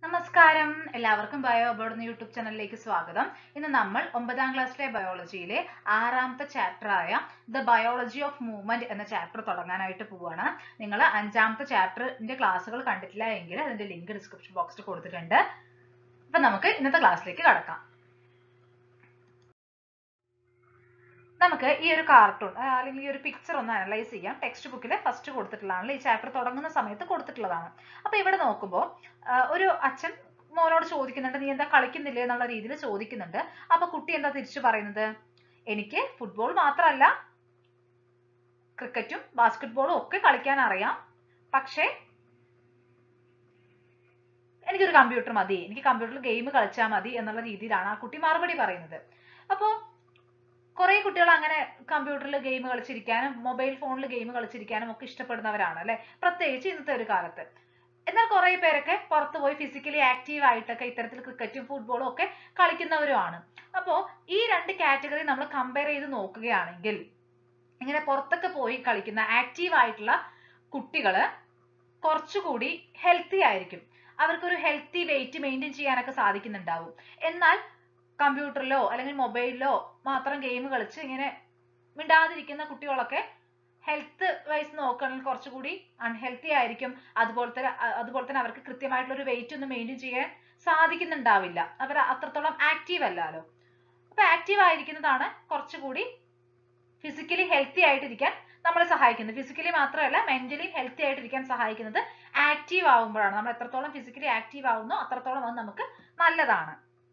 നമസ്കാരം എല്ലാവർക്കും bio aboard എന്ന യൂട്യൂബ് ചാനലിലേക്ക് സ്വാഗതം ഇന്ന് നമ്മൾ ഒമ്പതാം ക്ലാസ്സിലെ ബയോളജിയിലെ ആറാമത്തെ ചാപ്റ്റർ ആയ ദ ബയോളജി ഓഫ് മൂവ്മെന്റ് എന്ന ചാപ്റ്റർ തുടങ്ങാനായിട്ട് പോവുകയാണ് നിങ്ങൾ അഞ്ചാമത്തെ ചാപ്റ്ററിന്റെ ക്ലാസ്സുകൾ കണ്ടിട്ടില്ല എങ്കിൽ അതിന്റെ ലിങ്ക് ഡിസ്ക്രിപ്ഷൻ ബോക്സിൽ കൊടുത്തിട്ടുണ്ട് അപ്പൊ നമുക്ക് ഇന്നത്തെ ക്ലാസ്സിലേക്ക് കടക്കാം നമുക്ക് ഈ ഒരു കാർട്ടൂൺ അല്ലെങ്കിൽ ഈ ഒരു പിക്ചർ ഒന്ന് അനലൈസ് ചെയ്യാം ടെക്സ്റ്റ് ബുക്കിൽ ഫസ്റ്റ് കൊടുത്തിട്ടുള്ളതാണ് ഈ ചാപ്റ്റർ തുടങ്ങുന്ന സമയത്ത് കൊടുത്തിട്ടുള്ളതാണ് അപ്പൊ ഇവിടെ നോക്കുമ്പോൾ ഒരു അച്ഛൻ മോനോട് ചോദിക്കുന്നുണ്ട് നീ എന്താ കളിക്കുന്നില്ലേ എന്നുള്ള രീതിയിൽ ചോദിക്കുന്നുണ്ട് അപ്പൊ കുട്ടി എന്താ തിരിച്ചു പറയുന്നത് എനിക്ക് ഫുട്ബോൾ മാത്രമല്ല ക്രിക്കറ്റും ബാസ്കറ്റ്ബോളും ഒക്കെ കളിക്കാൻ അറിയാം പക്ഷേ എനിക്കൊരു കമ്പ്യൂട്ടർ മതി എനിക്ക് കമ്പ്യൂട്ടറിൽ ഗെയിം കളിച്ചാൽ മതി എന്നുള്ള രീതിയിലാണ് ആ കുട്ടി മറുപടി പറയുന്നത് അപ്പോൾ കുറെ കുട്ടികൾ അങ്ങനെ കമ്പ്യൂട്ടറിൽ ഗെയിം കളിച്ചിരിക്കാനും മൊബൈൽ ഫോണിൽ ഗെയിം കളിച്ചിരിക്കാനും ഒക്കെ ഇഷ്ടപ്പെടുന്നവരാണ് അല്ലെ പ്രത്യേകിച്ച് ഇന്നത്തെ ഒരു കാലത്ത് എന്നാൽ കുറെ പേരൊക്കെ പുറത്തു പോയി ഫിസിക്കലി ആക്റ്റീവ് ആയിട്ടൊക്കെ ഇത്തരത്തിൽ ക്രിക്കറ്റും ഫുട്ബോളും ഒക്കെ കളിക്കുന്നവരുമാണ് അപ്പോൾ ഈ രണ്ട് കാറ്റഗറി നമ്മൾ കമ്പയർ ചെയ്ത് നോക്കുകയാണെങ്കിൽ ഇങ്ങനെ പുറത്തൊക്കെ പോയി കളിക്കുന്ന ആക്റ്റീവ് ആയിട്ടുള്ള കുട്ടികള് കുറച്ചുകൂടി ഹെൽത്തി ആയിരിക്കും അവർക്കൊരു ഹെൽത്തി വെയിറ്റ് മെയിൻറ്റെയിൻ ചെയ്യാനൊക്കെ സാധിക്കുന്നുണ്ടാവും എന്നാൽ കമ്പ്യൂട്ടറിലോ അല്ലെങ്കിൽ മൊബൈലിലോ മാത്രം ഗെയിം കളിച്ച് ഇങ്ങനെ മിണ്ടാതിരിക്കുന്ന കുട്ടികളൊക്കെ ഹെൽത്ത് വൈസ് നോക്കുകയാണെങ്കിൽ കുറച്ചുകൂടി അൺഹെൽത്തി ആയിരിക്കും അതുപോലെ തന്നെ അതുപോലെ തന്നെ അവർക്ക് കൃത്യമായിട്ടുള്ള ഒരു വെയിറ്റ് ഒന്നും മെയിൻറ്റെയിൻ ചെയ്യാൻ സാധിക്കുന്നുണ്ടാവില്ല അവർ അത്രത്തോളം ആക്റ്റീവ് അല്ലല്ലോ അപ്പൊ ആക്റ്റീവ് ആയിരിക്കുന്നതാണ് കുറച്ചുകൂടി ഫിസിക്കലി ഹെൽത്തി ആയിട്ടിരിക്കാൻ നമ്മളെ സഹായിക്കുന്നത് ഫിസിക്കലി മാത്രമല്ല മെന്റലി ഹെൽത്തി ആയിട്ടിരിക്കാൻ സഹായിക്കുന്നത് ആക്റ്റീവ് ആവുമ്പോഴാണ് നമ്മൾ എത്രത്തോളം ഫിസിക്കലി ആക്റ്റീവ് ആവുന്നോ അത്രത്തോളം അത് നമുക്ക് നല്ലതാണ്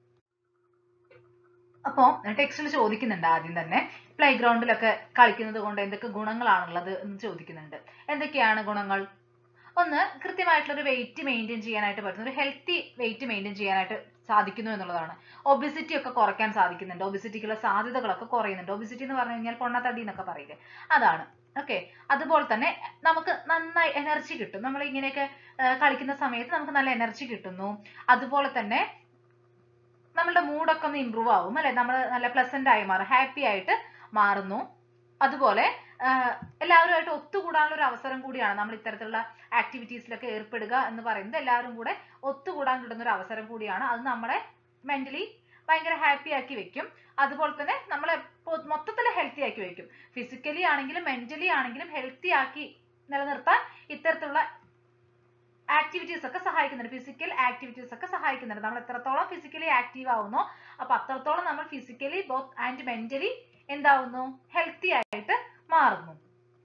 അപ്പോൾ ടെക്സ്റ്റിൽ ചോദിക്കുന്നുണ്ട് ആദ്യം തന്നെ പ്ലേ ഗ്രൗണ്ടിലൊക്കെ കളിക്കുന്നത് കൊണ്ട് എന്തൊക്കെ ഗുണങ്ങളാണുള്ളത് എന്ന് ചോദിക്കുന്നുണ്ട് എന്തൊക്കെയാണ് ഗുണങ്ങൾ ഒന്ന് കൃത്യമായിട്ടുള്ള ഒരു വെയിറ്റ് മെയിൻറ്റെയിൻ ചെയ്യാനായിട്ട് പറ്റുന്ന ഒരു ഹെൽത്തി വെയിറ്റ് മെയിൻറ്റെയിൻ ചെയ്യാനായിട്ട് സാധിക്കുന്നു എന്നുള്ളതാണ് ഒബിസിറ്റി ഒക്കെ കുറയ്ക്കാൻ സാധിക്കുന്നുണ്ട് ഒബിസിറ്റിക്കുള്ള സാധ്യതകളൊക്കെ കുറയുന്നുണ്ട് ഒബിസിറ്റി എന്ന് പറഞ്ഞു കഴിഞ്ഞാൽ പൊണ്ണത്തടി എന്നൊക്കെ പറയില്ലേ അതാണ് ഓക്കെ അതുപോലെ തന്നെ നമുക്ക് നന്നായി എനർജി കിട്ടും നമ്മൾ ഇങ്ങനെയൊക്കെ കളിക്കുന്ന സമയത്ത് നമുക്ക് നല്ല എനർജി കിട്ടുന്നു അതുപോലെ തന്നെ നമ്മളുടെ മൂഡൊക്കെ ഒന്ന് ഇമ്പ്രൂവ് ആവും അല്ലെ നമ്മൾ നല്ല പ്ലസന്റ് ആയി മാറും ഹാപ്പി ആയിട്ട് മാറുന്നു അതുപോലെ എല്ലാവരുമായിട്ട് ഒത്തുകൂടാനുള്ള ഒരു അവസരം കൂടിയാണ് നമ്മൾ ഇത്തരത്തിലുള്ള ആക്ടിവിറ്റീസിലൊക്കെ ഏർപ്പെടുക എന്ന് പറയുന്നത് എല്ലാവരും കൂടെ ഒത്തുകൂടാൻ കിട്ടുന്ന ഒരു അവസരം കൂടിയാണ് അത് നമ്മളെ മെന്റലി ഭയങ്കര ഹാപ്പി ആക്കി വെക്കും അതുപോലെ തന്നെ നമ്മളെ മൊത്തത്തിൽ ഹെൽത്തി ആക്കി വെക്കും ഫിസിക്കലി ആണെങ്കിലും മെന്റലി ആണെങ്കിലും ഹെൽത്തി ആക്കി നിലനിർത്താൻ ഇത്തരത്തിലുള്ള ആക്ടിവിറ്റീസ് ഒക്കെ സഹായിക്കുന്നുണ്ട് ഫിസിക്കൽ ആക്ടിവിറ്റീസ് ഒക്കെ സഹായിക്കുന്നുണ്ട് നമ്മൾ എത്രത്തോളം ഫിസിക്കലി ആക്റ്റീവ് ആവുന്നോ അപ്പൊ അത്രത്തോളം നമ്മൾ ഫിസിക്കലി ബോത്ത് ആൻഡ് മെന്റലി എന്താവുന്നു ഹെൽത്തി ആയിട്ട് മാറുന്നു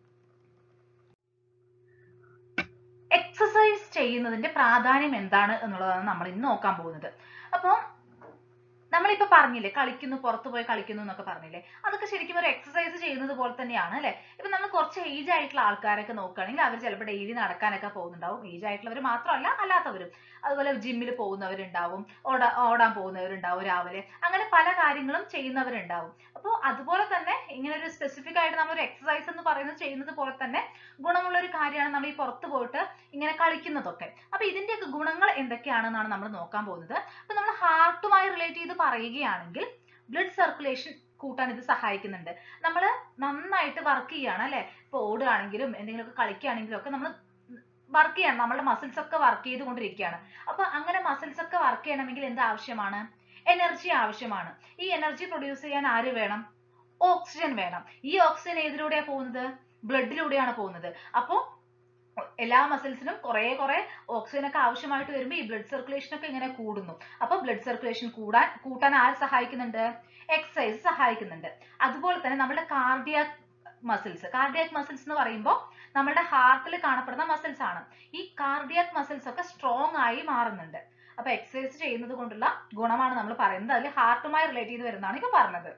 എക്സസൈസ് ചെയ്യുന്നതിന്റെ പ്രാധാന്യം എന്താണ് എന്നുള്ളതാണ് നമ്മൾ ഇന്ന് നോക്കാൻ പോകുന്നത് അപ്പോൾ നമ്മളിപ്പോ പറഞ്ഞില്ലേ കളിക്കുന്നു പുറത്തു പോയി കളിക്കുന്നു എന്നൊക്കെ പറഞ്ഞില്ലേ അതൊക്കെ ശരിക്കും ഒരു എക്സസൈസ് ചെയ്യുന്നത് പോലെ തന്നെയാണ് അല്ലെ ഇപ്പൊ നമ്മൾ കുറച്ച് ഏജ് ആയിട്ടുള്ള ആൾക്കാരൊക്കെ നോക്കുകയാണെങ്കിൽ അവർ ചിലപ്പോൾ ഡെയിലി നടക്കാനൊക്കെ പോകുന്നുണ്ടാവും ഏജ് ആയിട്ടുള്ളവർ മാത്രമല്ല അല്ലാത്തവരും അതുപോലെ ജിമ്മിൽ പോകുന്നവരുണ്ടാവും ഓടാ ഓടാൻ പോകുന്നവരുണ്ടാവും രാവിലെ അങ്ങനെ പല കാര്യങ്ങളും ചെയ്യുന്നവരുണ്ടാവും അപ്പോൾ അതുപോലെ തന്നെ ഇങ്ങനെ ഒരു സ്പെസിഫിക് ആയിട്ട് നമ്മൾ ഒരു എക്സസൈസ് എന്ന് പറയുന്നത് ചെയ്യുന്നത് പോലെ തന്നെ ഗുണമുള്ള ഒരു കാര്യമാണ് നമ്മൾ ഈ പുറത്ത് പോയിട്ട് ഇങ്ങനെ കളിക്കുന്നതൊക്കെ അപ്പൊ ഇതിന്റെയൊക്കെ ഗുണങ്ങൾ എന്തൊക്കെയാണെന്നാണ് നമ്മൾ നോക്കാൻ പോകുന്നത് അപ്പൊ നമ്മൾ ഹാർട്ടുമായി റിലേറ്റ് ചെയ്ത് പറയുകയാണെങ്കിൽ ബ്ലഡ് സർക്കുലേഷൻ കൂട്ടാൻ ഇത് സഹായിക്കുന്നുണ്ട് നമ്മൾ നന്നായിട്ട് വർക്ക് ചെയ്യാണ് അല്ലെ ഇപ്പൊ ഓടുകയാണെങ്കിലും എന്തെങ്കിലുമൊക്കെ കളിക്കുകയാണെങ്കിലും ഒക്കെ നമ്മൾ വർക്ക് ചെയ്യണം നമ്മുടെ മസിൽസ് ഒക്കെ വർക്ക് ചെയ്തുകൊണ്ടിരിക്കുകയാണ് അപ്പൊ അങ്ങനെ മസിൽസ് ഒക്കെ വർക്ക് ചെയ്യണമെങ്കിൽ എന്ത് ആവശ്യമാണ് എനർജി ആവശ്യമാണ് ഈ എനർജി പ്രൊഡ്യൂസ് ചെയ്യാൻ ആര് വേണം ഓക്സിജൻ വേണം ഈ ഓക്സിജൻ ഏതിലൂടെയാ പോകുന്നത് ബ്ലഡിലൂടെയാണ് പോകുന്നത് അപ്പോ എല്ലാ മസിൽസിനും കുറെ കുറെ ഓക്സിജൻ ഒക്കെ ആവശ്യമായിട്ട് വരുമ്പോൾ ഈ ബ്ലഡ് സർക്കുലേഷൻ ഒക്കെ ഇങ്ങനെ കൂടുന്നു അപ്പൊ ബ്ലഡ് സർക്കുലേഷൻ കൂടാൻ കൂട്ടാൻ ആര് സഹായിക്കുന്നുണ്ട് എക്സസൈസ് സഹായിക്കുന്നുണ്ട് അതുപോലെ തന്നെ നമ്മുടെ കാർഡിയാക് മസിൽസ് കാർഡിയാക് മസിൽസ് എന്ന് പറയുമ്പോൾ നമ്മുടെ ഹാർട്ടിൽ കാണപ്പെടുന്ന മസിൽസ് ആണ് ഈ കാർഡിയാക് മസിൽസ് ഒക്കെ സ്ട്രോങ് ആയി മാറുന്നുണ്ട് അപ്പൊ എക്സസൈസ് ചെയ്യുന്നത് കൊണ്ടുള്ള ഗുണമാണ് നമ്മൾ പറയുന്നത് അതിൽ ഹാർട്ടുമായി റിലേറ്റ് ചെയ്ത് വരുന്നതാണ് ഇപ്പൊ പറഞ്ഞത്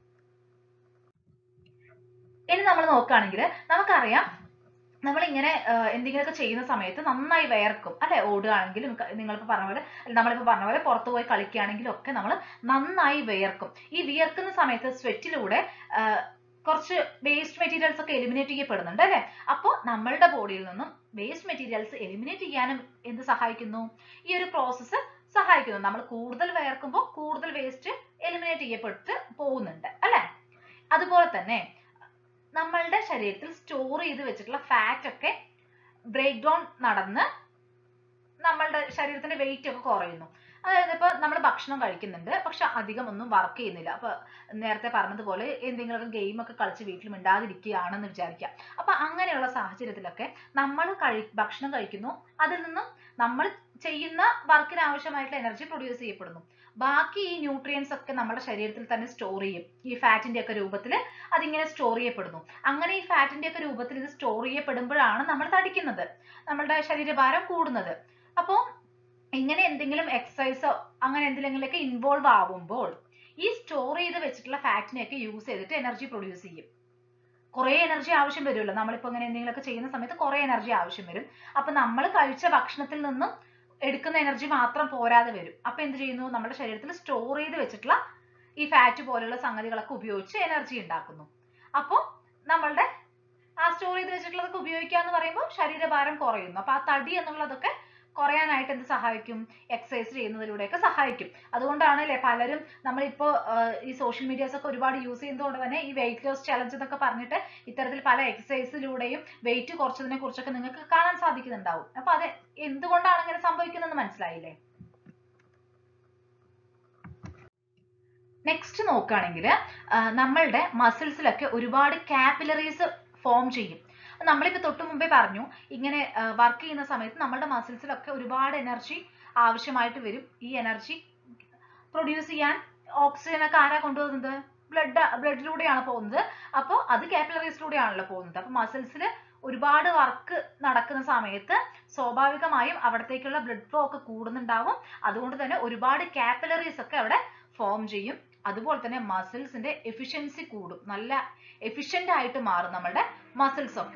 ഇനി നമ്മൾ നോക്കുകയാണെങ്കിൽ നമുക്കറിയാം നമ്മൾ ഇങ്ങനെ എന്തെങ്കിലുമൊക്കെ ചെയ്യുന്ന സമയത്ത് നന്നായി വിയർക്കും അല്ലെ ഓടുകയാണെങ്കിലും നിങ്ങളിപ്പോ പറഞ്ഞ പോലെ നമ്മളിപ്പോ പറഞ്ഞ പോലെ പുറത്തു പോയി കളിക്കുകയാണെങ്കിലും ഒക്കെ നമ്മൾ നന്നായി വിയർക്കും ഈ വിയർക്കുന്ന സമയത്ത് സ്വെറ്റിലൂടെ കുറച്ച് വേസ്റ്റ് മെറ്റീരിയൽസ് ഒക്കെ എലിമിനേറ്റ് ചെയ്യപ്പെടുന്നുണ്ട് അല്ലെ അപ്പോൾ നമ്മളുടെ ബോഡിയിൽ നിന്നും വേസ്റ്റ് മെറ്റീരിയൽസ് എലിമിനേറ്റ് ചെയ്യാനും എന്ത് സഹായിക്കുന്നു ഈ ഒരു പ്രോസസ്സ് സഹായിക്കുന്നു നമ്മൾ കൂടുതൽ വിയർക്കുമ്പോൾ കൂടുതൽ വേസ്റ്റ് എലിമിനേറ്റ് ചെയ്യപ്പെട്ട് പോകുന്നുണ്ട് അല്ലെ അതുപോലെ തന്നെ നമ്മളുടെ ശരീരത്തിൽ സ്റ്റോർ ചെയ്ത് വെച്ചിട്ടുള്ള ഫാറ്റ് ഒക്കെ ബ്രേക്ക് ഡൗൺ നടന്ന് നമ്മളുടെ ശരീരത്തിന്റെ വെയിറ്റ് ഒക്കെ കുറയുന്നു അതായത് ഇപ്പൊ നമ്മൾ ഭക്ഷണം കഴിക്കുന്നുണ്ട് പക്ഷെ അധികം ഒന്നും വർക്ക് ചെയ്യുന്നില്ല അപ്പൊ നേരത്തെ പറഞ്ഞതുപോലെ എന്തെങ്കിലുമൊക്കെ ഗെയിം ഒക്കെ കളിച്ച് വീട്ടിൽ മിണ്ടാതിരിക്കുകയാണെന്ന് വിചാരിക്കാം അപ്പൊ അങ്ങനെയുള്ള സാഹചര്യത്തിലൊക്കെ നമ്മൾ കഴി ഭക്ഷണം കഴിക്കുന്നു അതിൽ നിന്നും നമ്മൾ ചെയ്യുന്ന വർക്കിന് ആവശ്യമായിട്ടുള്ള എനർജി പ്രൊഡ്യൂസ് ചെയ്യപ്പെടുന്നു ബാക്കി ഈ ന്യൂട്രിയൻസ് ഒക്കെ നമ്മുടെ ശരീരത്തിൽ തന്നെ സ്റ്റോർ ചെയ്യും ഈ ഫാറ്റിന്റെ ഒക്കെ രൂപത്തിൽ അതിങ്ങനെ സ്റ്റോർ ചെയ്യപ്പെടുന്നു അങ്ങനെ ഈ ഫാറ്റിന്റെ ഒക്കെ രൂപത്തിൽ ഇത് സ്റ്റോർ ചെയ്യപ്പെടുമ്പോഴാണ് നമ്മൾ തടിക്കുന്നത് നമ്മളുടെ ശരീരഭാരം കൂടുന്നത് അപ്പോൾ ഇങ്ങനെ എന്തെങ്കിലും എക്സസൈസോ അങ്ങനെ എന്തെങ്കിലുമൊക്കെ ഇൻവോൾവ് ആവുമ്പോൾ ഈ സ്റ്റോർ ചെയ്ത് വെച്ചിട്ടുള്ള ഫാറ്റിനെയൊക്കെ യൂസ് ചെയ്തിട്ട് എനർജി പ്രൊഡ്യൂസ് ചെയ്യും കുറേ എനർജി ആവശ്യം വരുമല്ലോ നമ്മളിപ്പോൾ ഇങ്ങനെ എന്തെങ്കിലുമൊക്കെ ചെയ്യുന്ന സമയത്ത് കുറേ എനർജി ആവശ്യം വരും അപ്പൊ നമ്മൾ കഴിച്ച ഭക്ഷണത്തിൽ നിന്നും എടുക്കുന്ന എനർജി മാത്രം പോരാതെ വരും അപ്പൊ എന്ത് ചെയ്യുന്നു നമ്മുടെ ശരീരത്തിൽ സ്റ്റോർ ചെയ്ത് വെച്ചിട്ടുള്ള ഈ ഫാറ്റ് പോലുള്ള സംഗതികളൊക്കെ ഉപയോഗിച്ച് എനർജി ഉണ്ടാക്കുന്നു അപ്പോൾ നമ്മളുടെ ആ സ്റ്റോർ ചെയ്ത് വെച്ചിട്ടുള്ളതൊക്കെ ഉപയോഗിക്കുക എന്ന് പറയുമ്പോൾ ശരീരഭാരം കുറയുന്നു അപ്പൊ ആ തടി എന്നുള്ളതൊക്കെ കുറയാനായിട്ട് എന്ത് സഹായിക്കും എക്സസൈസ് ചെയ്യുന്നതിലൂടെയൊക്കെ സഹായിക്കും അതുകൊണ്ടാണ് അല്ലെ പലരും നമ്മളിപ്പോ ഈ സോഷ്യൽ മീഡിയാസ് ഒക്കെ ഒരുപാട് യൂസ് ചെയ്യുന്നതുകൊണ്ട് തന്നെ ഈ വെയിറ്റ് ലോസ് ചലഞ്ച് എന്നൊക്കെ പറഞ്ഞിട്ട് ഇത്തരത്തിൽ പല എക്സസൈസിലൂടെയും വെയിറ്റ് കുറച്ചതിനെ കുറിച്ചൊക്കെ നിങ്ങൾക്ക് കാണാൻ സാധിക്കുന്നുണ്ടാവും അപ്പൊ അത് എന്തുകൊണ്ടാണ് ഇങ്ങനെ സംഭവിക്കുന്നതെന്ന് മനസ്സിലായില്ലേ നെക്സ്റ്റ് നോക്കുകയാണെങ്കിൽ നമ്മളുടെ മസിൽസിലൊക്കെ ഒരുപാട് കാപ്പിലറീസ് ഫോം ചെയ്യും നമ്മളിപ്പോ തൊട്ട് മുമ്പേ പറഞ്ഞു ഇങ്ങനെ വർക്ക് ചെയ്യുന്ന സമയത്ത് നമ്മുടെ മസിൽസിലൊക്കെ ഒരുപാട് എനർജി ആവശ്യമായിട്ട് വരും ഈ എനർജി പ്രൊഡ്യൂസ് ചെയ്യാൻ ഓക്സിജൻ ഒക്കെ ആരാ കൊണ്ടുപോകുന്നത് ബ്ലഡ് ബ്ലഡിലൂടെയാണ് പോകുന്നത് അപ്പോൾ അത് കാപ്പിലറീസിലൂടെയാണല്ലോ പോകുന്നത് അപ്പൊ മസിൽസിൽ ഒരുപാട് വർക്ക് നടക്കുന്ന സമയത്ത് സ്വാഭാവികമായും അവിടത്തേക്കുള്ള ബ്ലഡ് ഫ്ലോ ഒക്കെ കൂടുന്നുണ്ടാവും അതുകൊണ്ട് തന്നെ ഒരുപാട് കാപ്പിലറീസ് ഒക്കെ അവിടെ ഫോം ചെയ്യും അതുപോലെ തന്നെ മസിൽസിന്റെ എഫിഷ്യൻസി കൂടും നല്ല എഫിഷ്യന്റ് ആയിട്ട് മാറും നമ്മുടെ മസിൽസ് ഒക്കെ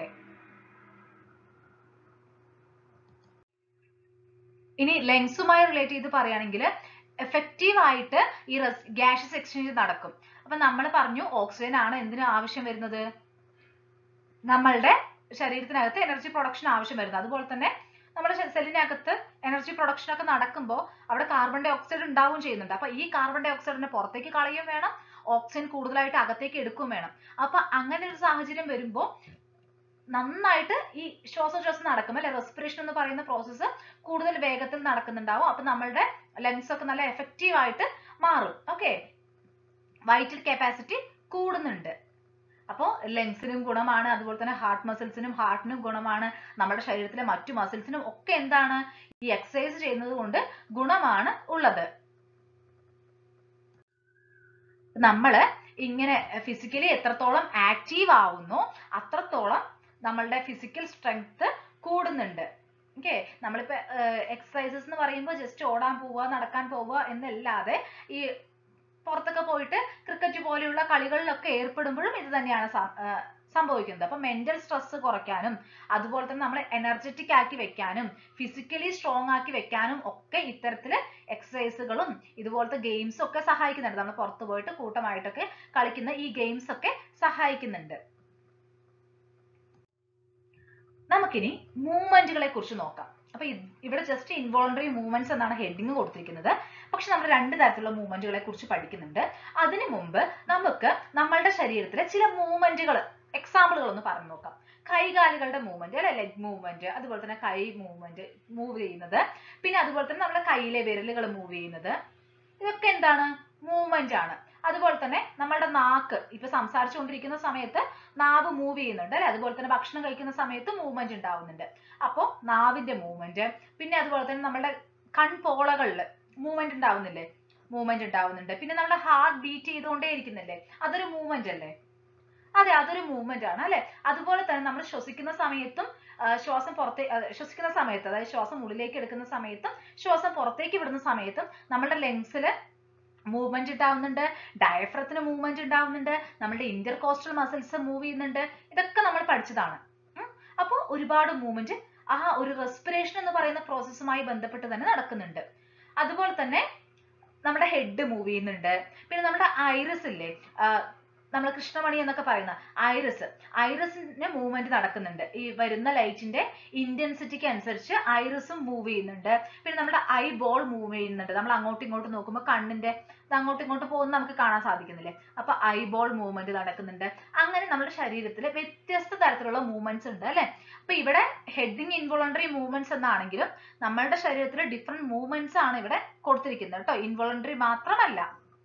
ഇനി ലെങ്സുമായി റിലേറ്റ് ചെയ്ത് പറയുകയാണെങ്കിൽ എഫക്റ്റീവ് ആയിട്ട് ഈ ഗ്യാഷസ് എക്സ്ചേഞ്ച് നടക്കും അപ്പൊ നമ്മൾ പറഞ്ഞു ഓക്സിജൻ ആണ് എന്തിനു ആവശ്യം വരുന്നത് നമ്മളുടെ ശരീരത്തിനകത്ത് എനർജി പ്രൊഡക്ഷൻ ആവശ്യം വരുന്നത് അതുപോലെ തന്നെ നമ്മുടെ സെല്ലിനകത്ത് എനർജി പ്രൊഡക്ഷൻ ഒക്കെ നടക്കുമ്പോൾ അവിടെ കാർബൺ ഡൈ ഓക്സൈഡ് ഉണ്ടാവുകയും ചെയ്യുന്നുണ്ട് അപ്പൊ ഈ കാർബൺ ഡൈ ഓക്സൈഡിനെ പുറത്തേക്ക് കളയുകയും വേണം ഓക്സിജൻ കൂടുതലായിട്ട് അകത്തേക്ക് എടുക്കുകയും വേണം അപ്പൊ അങ്ങനെ ഒരു സാഹചര്യം വരുമ്പോൾ നന്നായിട്ട് ഈ ശ്വാസോച്ഛ്വാസം നടക്കും അല്ലെ റെസ്പിറേഷൻ എന്ന് പറയുന്ന പ്രോസസ്സ് കൂടുതൽ വേഗത്തിൽ നടക്കുന്നുണ്ടാവും അപ്പൊ നമ്മളുടെ ലങ്സ് ഒക്കെ നല്ല എഫക്റ്റീവ് ആയിട്ട് മാറും ഓക്കെ വൈറ്റൽ കപ്പാസിറ്റി കൂടുന്നുണ്ട് അപ്പോൾ ലങ്സിനും ഗുണമാണ് അതുപോലെ തന്നെ ഹാർട്ട് മസിൽസിനും ഹാർട്ടിനും ഗുണമാണ് നമ്മുടെ ശരീരത്തിലെ മറ്റു മസിൽസിനും ഒക്കെ എന്താണ് ഈ എക്സസൈസ് ചെയ്യുന്നത് കൊണ്ട് ഗുണമാണ് ഉള്ളത് നമ്മള് ഇങ്ങനെ ഫിസിക്കലി എത്രത്തോളം ആക്റ്റീവ് ആവുന്നോ അത്രത്തോളം നമ്മളുടെ ഫിസിക്കൽ സ്ട്രെങ്ത് കൂടുന്നുണ്ട് ഓക്കെ നമ്മളിപ്പോ എക്സസൈസസ് എന്ന് പറയുമ്പോൾ ജസ്റ്റ് ഓടാൻ പോവുക നടക്കാൻ പോവുക എന്നല്ലാതെ ഈ പുറത്തൊക്കെ പോയിട്ട് ക്രിക്കറ്റ് പോലെയുള്ള കളികളിലൊക്കെ ഏർപ്പെടുമ്പോഴും ഇത് തന്നെയാണ് സംഭവിക്കുന്നത് അപ്പൊ മെന്റൽ സ്ട്രെസ് കുറയ്ക്കാനും അതുപോലെ തന്നെ നമ്മളെ എനർജറ്റിക് ആക്കി വെക്കാനും ഫിസിക്കലി സ്ട്രോങ് ആക്കി വെക്കാനും ഒക്കെ ഇത്തരത്തില് എക്സസൈസുകളും ഇതുപോലത്തെ ഗെയിംസും ഒക്കെ സഹായിക്കുന്നുണ്ട് നമ്മൾ പുറത്തു പോയിട്ട് കൂട്ടമായിട്ടൊക്കെ കളിക്കുന്ന ഈ ഗെയിംസ് ഒക്കെ സഹായിക്കുന്നുണ്ട് നമുക്കിനി മൂവ്മെന്റുകളെ കുറിച്ച് നോക്കാം അപ്പൊ ഇവിടെ ജസ്റ്റ് ഇൻവോളണ്ടറി മൂവ്മെന്റ്സ് എന്നാണ് ഹെഡിങ് കൊടുത്തിരിക്കുന്നത് പക്ഷെ നമ്മൾ രണ്ട് തരത്തിലുള്ള മൂവ്മെന്റുകളെ കുറിച്ച് പഠിക്കുന്നുണ്ട് അതിനു മുമ്പ് നമുക്ക് നമ്മളുടെ ശരീരത്തിലെ ചില മൂവ്മെന്റുകൾ എക്സാമ്പിളുകൾ ഒന്ന് പറഞ്ഞു നോക്കാം കൈകാലുകളുടെ മൂവ്മെന്റ് അല്ലെ ലെഗ് മൂവ്മെന്റ് അതുപോലെ തന്നെ കൈ മൂവ്മെന്റ് മൂവ് ചെയ്യുന്നത് പിന്നെ അതുപോലെ തന്നെ നമ്മുടെ കൈയിലെ വിരലുകൾ മൂവ് ചെയ്യുന്നത് ഇതൊക്കെ എന്താണ് മൂവ്മെന്റ് ആണ് അതുപോലെ തന്നെ നമ്മുടെ നാക്ക് ഇപ്പൊ സംസാരിച്ചുകൊണ്ടിരിക്കുന്ന സമയത്ത് നാവ് മൂവ് ചെയ്യുന്നുണ്ട് അല്ലെ അതുപോലെ തന്നെ ഭക്ഷണം കഴിക്കുന്ന സമയത്ത് മൂവ്മെന്റ് ഉണ്ടാവുന്നുണ്ട് അപ്പോ നാവിന്റെ മൂവ്മെന്റ് പിന്നെ അതുപോലെ തന്നെ നമ്മുടെ കൺപോളകളിൽ മൂവ്മെന്റ് ഉണ്ടാവുന്നില്ലേ മൂവ്മെന്റ് ഉണ്ടാവുന്നുണ്ട് പിന്നെ നമ്മുടെ ഹാർട്ട് ബീറ്റ് ചെയ്തുകൊണ്ടേ ഇരിക്കുന്നില്ലേ അതൊരു മൂവ്മെന്റ് അല്ലേ അതെ അതൊരു മൂവ്മെന്റ് ആണ് അല്ലെ അതുപോലെ തന്നെ നമ്മൾ ശ്വസിക്കുന്ന സമയത്തും ശ്വാസം പുറത്തേ ശ്വസിക്കുന്ന സമയത്ത് അതായത് ശ്വാസം ഉള്ളിലേക്ക് എടുക്കുന്ന സമയത്തും ശ്വാസം പുറത്തേക്ക് വിടുന്ന സമയത്തും നമ്മുടെ ലങ്സിൽ മൂവ്മെന്റ് ഉണ്ടാവുന്നുണ്ട് ഡയഫ്രത്തിന് മൂവ്മെന്റ് ഉണ്ടാവുന്നുണ്ട് നമ്മുടെ ഇന്റർകോസ്റ്റൽ മസിൽസ് മൂവ് ചെയ്യുന്നുണ്ട് ഇതൊക്കെ നമ്മൾ പഠിച്ചതാണ് അപ്പോൾ ഒരുപാട് മൂവ്മെന്റ് ആ ഒരു റെസ്പിറേഷൻ എന്ന് പറയുന്ന പ്രോസസ്സുമായി ബന്ധപ്പെട്ട് തന്നെ നടക്കുന്നുണ്ട് അതുപോലെ തന്നെ നമ്മുടെ ഹെഡ് മൂവ് ചെയ്യുന്നുണ്ട് പിന്നെ നമ്മുടെ ഐറിസ് ഇല്ലേ നമ്മൾ കൃഷ്ണമണി എന്നൊക്കെ പറയുന്ന ഐറിസ് ഐറിസിന്റെ മൂവ്മെന്റ് നടക്കുന്നുണ്ട് ഈ വരുന്ന ലൈറ്റിന്റെ ഇന്റൻസിറ്റിക്ക് അനുസരിച്ച് ഐറിസും മൂവ് ചെയ്യുന്നുണ്ട് പിന്നെ നമ്മുടെ ഐ ബോൾ മൂവ് ചെയ്യുന്നുണ്ട് നമ്മൾ അങ്ങോട്ടും ഇങ്ങോട്ടും നോക്കുമ്പോൾ കണ്ണിന്റെ ഇത് അങ്ങോട്ടും ഇങ്ങോട്ടും പോകുന്ന നമുക്ക് കാണാൻ സാധിക്കുന്നില്ലേ അപ്പൊ ഐ ബോൾ മൂവ്മെന്റ് നടക്കുന്നുണ്ട് അങ്ങനെ നമ്മുടെ ശരീരത്തിൽ വ്യത്യസ്ത തരത്തിലുള്ള മൂവ്മെന്റ്സ് ഉണ്ട് അല്ലെ അപ്പൊ ഇവിടെ ഹെഡിങ് ഇൻവോളണ്ടറി മൂവ്മെന്റ്സ് എന്നാണെങ്കിലും നമ്മളുടെ ശരീരത്തിൽ ഡിഫറെന്റ് മൂവ്മെന്റ്സ് ആണ് ഇവിടെ കൊടുത്തിരിക്കുന്നത് കേട്ടോ ഇൻവോളണ്ടറി മാത്രമല്ല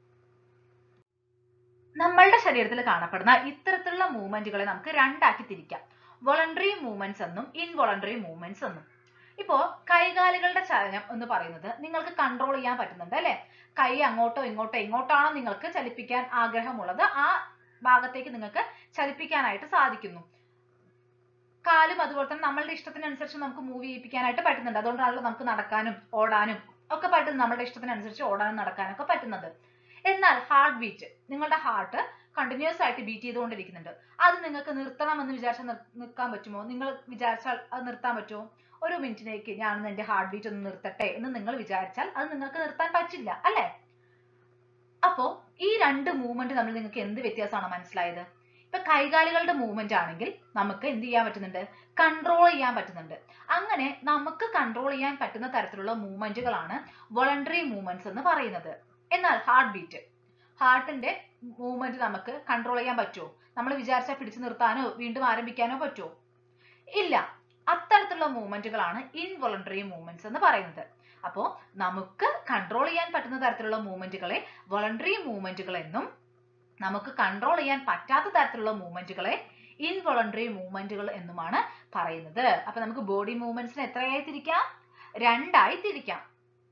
നമ്മളുടെ ശരീരത്തിൽ കാണപ്പെടുന്ന ഇത്തരത്തിലുള്ള മൂവ്മെന്റുകളെ നമുക്ക് രണ്ടാക്കി തിരിക്കാം വോളണ്ടറി മൂവ്മെന്റ്സ് എന്നും ഇൻവോളണ്ടറി മൂവ്മെന്റ്സ് എന്നും ഇപ്പോ കൈകാലുകളുടെ ചലനം എന്ന് പറയുന്നത് നിങ്ങൾക്ക് കൺട്രോൾ ചെയ്യാൻ പറ്റുന്നുണ്ട് അല്ലെ കൈ അങ്ങോട്ടോ ഇങ്ങോട്ടോ എങ്ങോട്ടാണോ നിങ്ങൾക്ക് ചലിപ്പിക്കാൻ ആഗ്രഹമുള്ളത് ആ ഭാഗത്തേക്ക് നിങ്ങൾക്ക് ചലിപ്പിക്കാനായിട്ട് സാധിക്കുന്നു കാലും അതുപോലെ തന്നെ നമ്മളുടെ ഇഷ്ടത്തിനനുസരിച്ച് നമുക്ക് മൂവ് ചെയ്യിപ്പിക്കാനായിട്ട് പറ്റുന്നുണ്ട് അതുകൊണ്ടാണല്ലോ നമുക്ക് നടക്കാനും ഓടാനും ഒക്കെ പറ്റുന്നത് നമ്മുടെ ഇഷ്ടത്തിനനുസരിച്ച് ഓടാനും നടക്കാനും ഒക്കെ പറ്റുന്നത് എന്നാൽ ഹാർട്ട് ബീറ്റ് നിങ്ങളുടെ ഹാർട്ട് കണ്ടിന്യൂസ് ആയിട്ട് ബീറ്റ് ചെയ്തുകൊണ്ടിരിക്കുന്നുണ്ട് അത് നിങ്ങൾക്ക് നിർത്തണം എന്ന് വിചാരിച്ചാൽ നിർ- നിൽക്കാൻ പറ്റുമോ നിങ്ങൾ വിചാരിച്ചാൽ അത് നിർത്താൻ പറ്റുമോ ഒരു മിനിറ്റിലേക്ക് ഞാൻ എന്റെ ഹാർട്ട് ബീറ്റ് ഒന്ന് നിർത്തട്ടെ എന്ന് നിങ്ങൾ വിചാരിച്ചാൽ അത് നിങ്ങൾക്ക് നിർത്താൻ പറ്റില്ല അല്ലെ അപ്പോ ഈ രണ്ട് മൂവ്മെന്റ് തമ്മിൽ നിങ്ങൾക്ക് എന്ത് വ്യത്യാസമാണ് മനസ്സിലായത് ഇപ്പൊ കൈകാലുകളുടെ മൂവ്മെന്റ് ആണെങ്കിൽ നമുക്ക് എന്ത് ചെയ്യാൻ പറ്റുന്നുണ്ട് കൺട്രോൾ ചെയ്യാൻ പറ്റുന്നുണ്ട് അങ്ങനെ നമുക്ക് കൺട്രോൾ ചെയ്യാൻ പറ്റുന്ന തരത്തിലുള്ള മൂവ്മെന്റുകളാണ് വോളണ്ടറി മൂവ്മെന്റ്സ് എന്ന് പറയുന്നത് എന്നാൽ ഹാർട്ട് ബീറ്റ് ഹാർട്ടിന്റെ മൂവ്മെന്റ് നമുക്ക് കൺട്രോൾ ചെയ്യാൻ പറ്റുമോ നമ്മൾ വിചാരിച്ചാൽ പിടിച്ചു നിർത്താനോ വീണ്ടും ആരംഭിക്കാനോ പറ്റുമോ ഇല്ല അത്തരത്തിലുള്ള മൂവ്മെന്റുകളാണ് ഇൻവോളണ്ടറി മൂവ്മെന്റ്സ് എന്ന് പറയുന്നത് അപ്പോൾ നമുക്ക് കൺട്രോൾ ചെയ്യാൻ പറ്റുന്ന തരത്തിലുള്ള മൂവ്മെന്റുകളെ വോളണ്ടറി മൂവ്മെന്റുകൾ എന്നും നമുക്ക് കൺട്രോൾ ചെയ്യാൻ പറ്റാത്ത തരത്തിലുള്ള മൂവ്മെന്റുകളെ ഇൻവോളണ്ടറി മൂവ്മെന്റുകൾ എന്നുമാണ് പറയുന്നത് അപ്പൊ നമുക്ക് ബോഡി മൂവ്മെന്റ്സിനെ എത്രയായി തിരിക്കാം രണ്ടായി തിരിക്കാം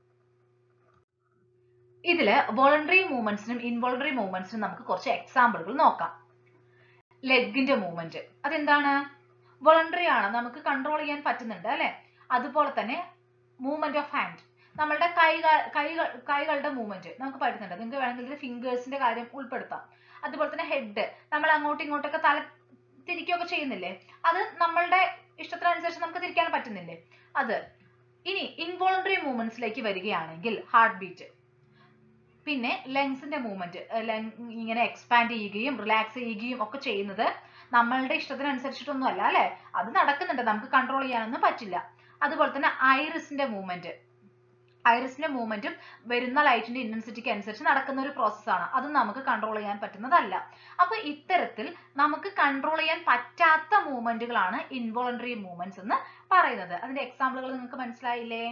ഇതില് വോളണ്ടറി മൂവ്മെന്റ്സിനും ഇൻവോളണ്ടറി മൂവ്മെന്റ്സിനും നമുക്ക് കുറച്ച് എക്സാമ്പിളുകൾ നോക്കാം ലെഗിന്റെ മൂവ്മെന്റ് അതെന്താണ് വോളണ്ടറി ആണ് നമുക്ക് കൺട്രോൾ ചെയ്യാൻ പറ്റുന്നുണ്ട് അല്ലെ അതുപോലെ തന്നെ മൂവ്മെന്റ് ഓഫ് ഹാൻഡ് നമ്മളുടെ കൈകൾ കൈകൾ കൈകളുടെ മൂവ്മെന്റ് നമുക്ക് പറ്റുന്നുണ്ട് നിങ്ങൾക്ക് വേണമെങ്കിൽ ഇതിൽ ഫിംഗേഴ്സിന്റെ കാര്യം ഉൾപ്പെടുത്താം അതുപോലെ തന്നെ ഹെഡ് നമ്മൾ അങ്ങോട്ടും ഇങ്ങോട്ടൊക്കെ തല തിരിക്കുകയൊക്കെ ചെയ്യുന്നില്ലേ അത് നമ്മളുടെ ഇഷ്ടത്തിനനുസരിച്ച് നമുക്ക് തിരിക്കാൻ പറ്റുന്നില്ലേ അത് ഇനി ഇൻവോളണ്ടറി മൂവ്മെന്റ്സിലേക്ക് വരികയാണെങ്കിൽ ഹാർട്ട് ബീറ്റ് പിന്നെ ലങ്സിന്റെ മൂവ്മെന്റ് ഇങ്ങനെ എക്സ്പാൻഡ് ചെയ്യുകയും റിലാക്സ് ചെയ്യുകയും ഒക്കെ ചെയ്യുന്നത് നമ്മളുടെ ഇഷ്ടത്തിനനുസരിച്ചിട്ടൊന്നും അല്ല അല്ലെ അത് നടക്കുന്നുണ്ട് നമുക്ക് കൺട്രോൾ ചെയ്യാനൊന്നും പറ്റില്ല അതുപോലെ തന്നെ ഐറിസിന്റെ മൂവ്മെന്റ് ഐറിസിന്റെ മൂവ്മെന്റും വരുന്ന ലൈറ്റിന്റെ ഇന്റൻസിറ്റിക്ക് അനുസരിച്ച് നടക്കുന്ന ഒരു പ്രോസസ്സാണ് അത് നമുക്ക് കൺട്രോൾ ചെയ്യാൻ പറ്റുന്നതല്ല അപ്പൊ ഇത്തരത്തിൽ നമുക്ക് കൺട്രോൾ ചെയ്യാൻ പറ്റാത്ത മൂവ്മെന്റുകളാണ് ഇൻവോളണ്ടറി മൂവ്മെന്റ്സ് എന്ന് പറയുന്നത് അതിന്റെ എക്സാമ്പിളുകൾ നിങ്ങൾക്ക് മനസ്സിലായില്ലേ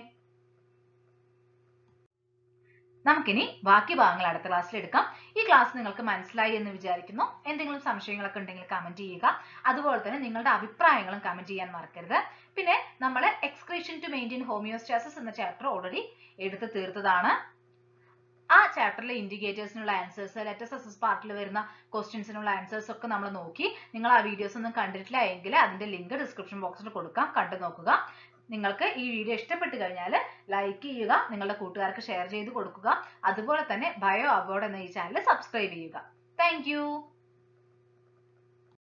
നമുക്കിനി ബാക്കി ഭാഗങ്ങൾ അടുത്ത ക്ലാസ്സിൽ എടുക്കാം ഈ ക്ലാസ് നിങ്ങൾക്ക് മനസ്സിലായി എന്ന് വിചാരിക്കുന്നു എന്തെങ്കിലും സംശയങ്ങളൊക്കെ ഉണ്ടെങ്കിൽ കമന്റ് ചെയ്യുക അതുപോലെ തന്നെ നിങ്ങളുടെ അഭിപ്രായങ്ങളും കമന്റ് ചെയ്യാൻ മറക്കരുത് പിന്നെ നമ്മൾ എക്സ്ക്രീഷൻ ടു മെയിൻറ്റെയിൻ ഹോമിയോസ്റ്റാസിസ് എന്ന ചാപ്റ്റർ ഓൾറെഡി എടുത്ത് തീർത്തതാണ് ആ ചാപ്റ്ററിലെ ഇൻഡിക്കേറ്റേഴ്സിനുള്ള ആൻസേഴ്സ് ലെറ്റസ് എസ് പാർട്ടിൽ വരുന്ന ക്വസ്റ്റ്യൻസിനുള്ള ആൻസേഴ്സ് ഒക്കെ നമ്മൾ നോക്കി നിങ്ങൾ ആ വീഡിയോസ് ഒന്നും കണ്ടിട്ടില്ല എങ്കിൽ അതിന്റെ ലിങ്ക് ഡിസ്ക്രിപ്ഷൻ ബോക്സിൽ കൊടുക്കാം കണ്ടു നോക്കുക നിങ്ങൾക്ക് ഈ വീഡിയോ ഇഷ്ടപ്പെട്ട് കഴിഞ്ഞാൽ ലൈക്ക് ചെയ്യുക നിങ്ങളുടെ കൂട്ടുകാർക്ക് ഷെയർ ചെയ്ത് കൊടുക്കുക അതുപോലെ തന്നെ ബയോ അബോർഡ് എന്ന ഈ ചാനൽ സബ്സ്ക്രൈബ് ചെയ്യുക താങ്ക്